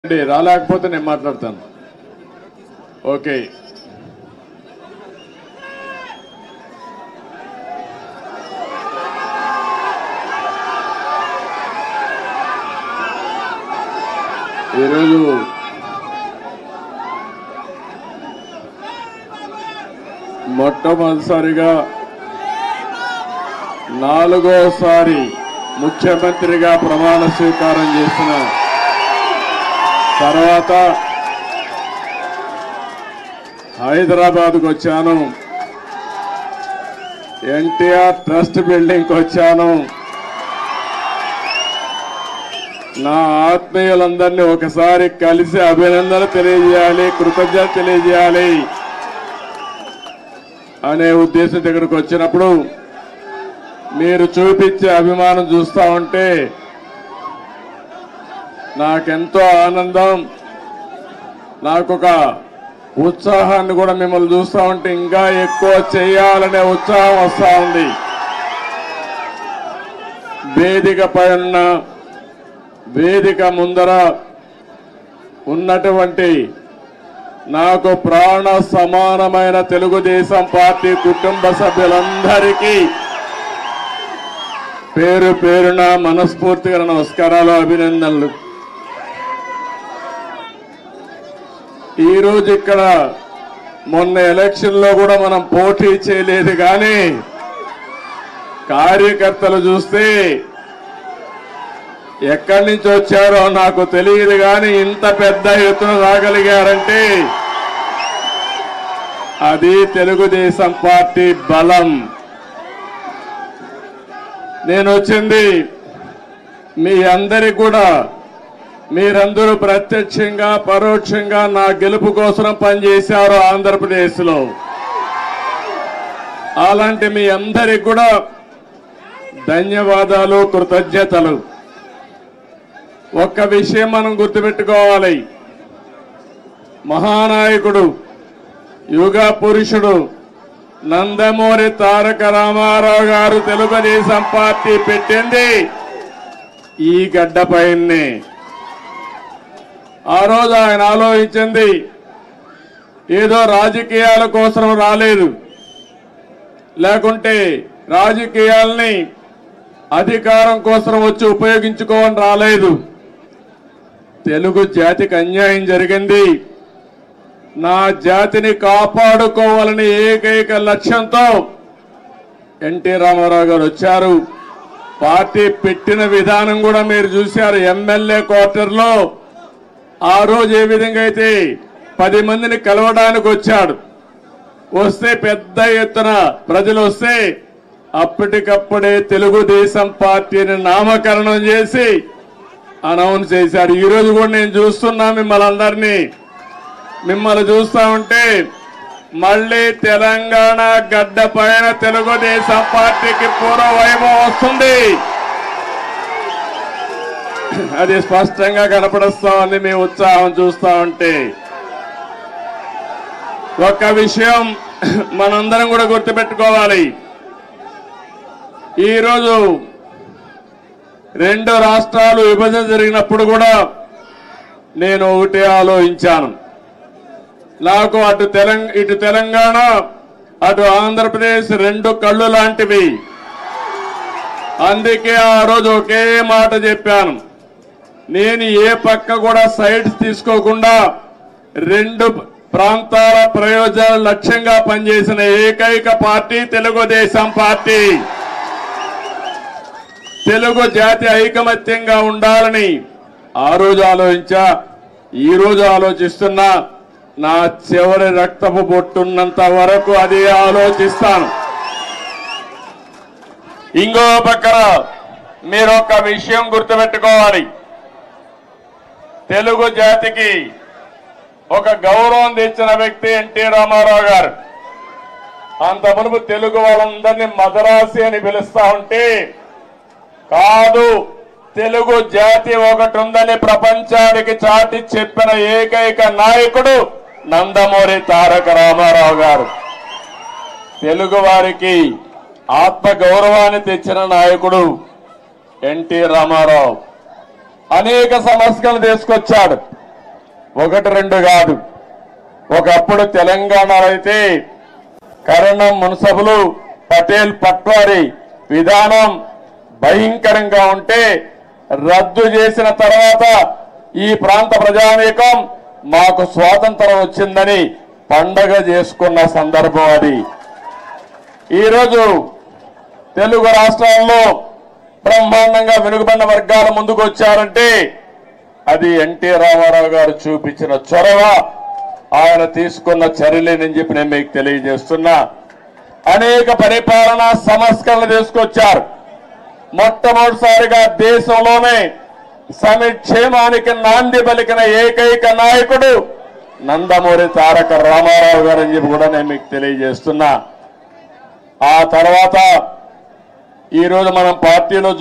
అండి రాలేకపోతే నేను మాట్లాడతాను ఓకే ఈరోజు మొట్టమొదటిసారిగా నాలుగోసారి ముఖ్యమంత్రిగా ప్రమాణ స్వీకారం చేసిన తర్వాత హైదరాబాద్కు వచ్చాను ఎన్టీఆర్ ట్రస్ట్ బిల్డింగ్కి వచ్చాను నా ఆత్మీయులందరినీ ఒకసారి కలిసి అభినందనలు తెలియజేయాలి కృతజ్ఞత తెలియజేయాలి అనే ఉద్దేశం దగ్గరకు వచ్చినప్పుడు మీరు చూపించే అభిమానం చూస్తా ఉంటే నాకెంతో ఆనందం నాకొక ఉత్సాహాన్ని కూడా మిమ్మల్ని చూస్తా ఉంటే ఇంకా ఎక్కువ చేయాలనే ఉత్సాహం వస్తా ఉంది వేదిక పైన వేదిక ముందర ఉన్నటువంటి నాకు ప్రాణ సమానమైన తెలుగుదేశం పార్టీ కుటుంబ సభ్యులందరికీ పేరు పేరున మనస్ఫూర్తిగా నమస్కారాలు అభినందనలు ఈ రోజు ఇక్కడ మొన్న ఎలక్షన్ లో కూడా మనం పోటీ చేయలేదు కానీ కార్యకర్తలు చూస్తే ఎక్కడి నుంచి వచ్చారో నాకు తెలియదు కానీ ఇంత పెద్ద ఎత్తున రాగలిగారంటే అది తెలుగుదేశం పార్టీ బలం నేను వచ్చింది మీ అందరికి కూడా మీరందరూ ప్రత్యక్షంగా పరోక్షంగా నా గెలుపు కోసం పనిచేశారు ఆంధ్రప్రదేశ్లో అలాంటి మీ అందరికి కూడా ధన్యవాదాలు కృతజ్ఞతలు ఒక్క విషయం మనం గుర్తుపెట్టుకోవాలి మహానాయకుడు యుగ పురుషుడు నందమూరి తారక రామారావు గారు తెలుగుదేశం పార్టీ పెట్టింది ఈ గడ్డపైనే ఆ రోజు ఆయన ఆలోచించింది ఏదో రాజకీయాల కోసం రాలేదు లేకుంటే రాజకీయాల్ని అధికారం కోసం వచ్చి ఉపయోగించుకోవని రాలేదు తెలుగు జాతికి అన్యాయం జరిగింది నా జాతిని కాపాడుకోవాలని ఏకైక లక్ష్యంతో ఎన్టీ రామారావు గారు వచ్చారు పార్టీ పెట్టిన విధానం కూడా మీరు చూశారు ఎమ్మెల్యే క్వార్టర్లో ఆ రోజు ఏ విధంగా అయితే పది మందిని కలవడానికి వచ్చాడు వస్తే పెద్ద ఎత్తున ప్రజలు వస్తే అప్పటికప్పుడే తెలుగుదేశం పార్టీని నామకరణం చేసి అనౌన్స్ చేశాడు ఈ రోజు కూడా నేను చూస్తున్నా మిమ్మల్ని అందరినీ మిమ్మల్ని చూస్తా ఉంటే మళ్ళీ తెలంగాణ గడ్డ పైన తెలుగుదేశం పార్టీకి పూర్వ వైభవం వస్తుంది అది స్పష్టంగా కనపడుస్తా ఉంది మీ ఉత్సాహం చూస్తా ఉంటే ఒక్క విషయం మనందరం కూడా గుర్తుపెట్టుకోవాలి ఈరోజు రెండు రాష్ట్రాలు విభజన జరిగినప్పుడు కూడా నేను ఒకటే ఆలోచించాను నాకు అటు తెలంగ ఇటు తెలంగాణ అటు ఆంధ్రప్రదేశ్ రెండు కళ్ళు లాంటివి అందుకే ఆ రోజు ఒకే మాట చెప్పాను నేను ఏ పక్క కూడా సైడ్స్ తీసుకోకుండా రెండు ప్రాంతాల ప్రయోజనాల లక్ష్యంగా పనిచేసిన ఏకైక పార్టీ తెలుగుదేశం పార్టీ తెలుగు జాతి ఐకమత్యంగా ఉండాలని ఆ రోజు ఆలోచించా ఈ రోజు ఆలోచిస్తున్నా నా చివరి రక్తపు బొట్టున్నంత వరకు అదే ఆలోచిస్తాను ఇంకో పక్కన మీరు ఒక విషయం గుర్తుపెట్టుకోవాలి తెలుగు జాతికి ఒక గౌరవం తెచ్చిన వ్యక్తి ఎన్టీ రామారావు గారు అంత మునుపు తెలుగు వాళ్ళందరినీ మదరాసి అని పిలుస్తా ఉంటే కాదు తెలుగు జాతి ఒకటి ఉందని ప్రపంచానికి చాటి చెప్పిన ఏకైక నాయకుడు నందమూరి తారక రామారావు గారు తెలుగు వారికి ఆత్మ గౌరవాన్ని తెచ్చిన నాయకుడు ఎన్టీ రామారావు అనేక సమస్యలు తీసుకొచ్చాడు ఒకటి రెండు కాదు ఒకప్పుడు తెలంగాణలో అయితే కరణం మున్సబులు పటేల్ పట్వారి విధానం భయంకరంగా ఉంటే రద్దు చేసిన తర్వాత ఈ ప్రాంత ప్రజానీకం మాకు స్వాతంత్రం వచ్చిందని పండగ చేసుకున్న సందర్భం అది ఈరోజు తెలుగు రాష్ట్రాల్లో బ్రహ్మాండంగా వెనుకబడిన వర్గాల ముందుకు వచ్చారంటే అది ఎన్టీ రామారావు గారు చూపించిన చొరవ ఆయన తీసుకున్న చర్యలేనని చెప్పి నేను మీకు తెలియజేస్తున్నా అనేక పరిపాలనా సంస్కరణలు తీసుకొచ్చారు మొట్టమొదటిసారిగా దేశంలోనే సమిక్షేమానికి నాంది పలికిన ఏకైక నాయకుడు నందమూరి తారక రామారావు గారు అని చెప్పి కూడా నేను మీకు తెలియజేస్తున్నా ఆ తర్వాత ఈరోజు మనం పార్టీలో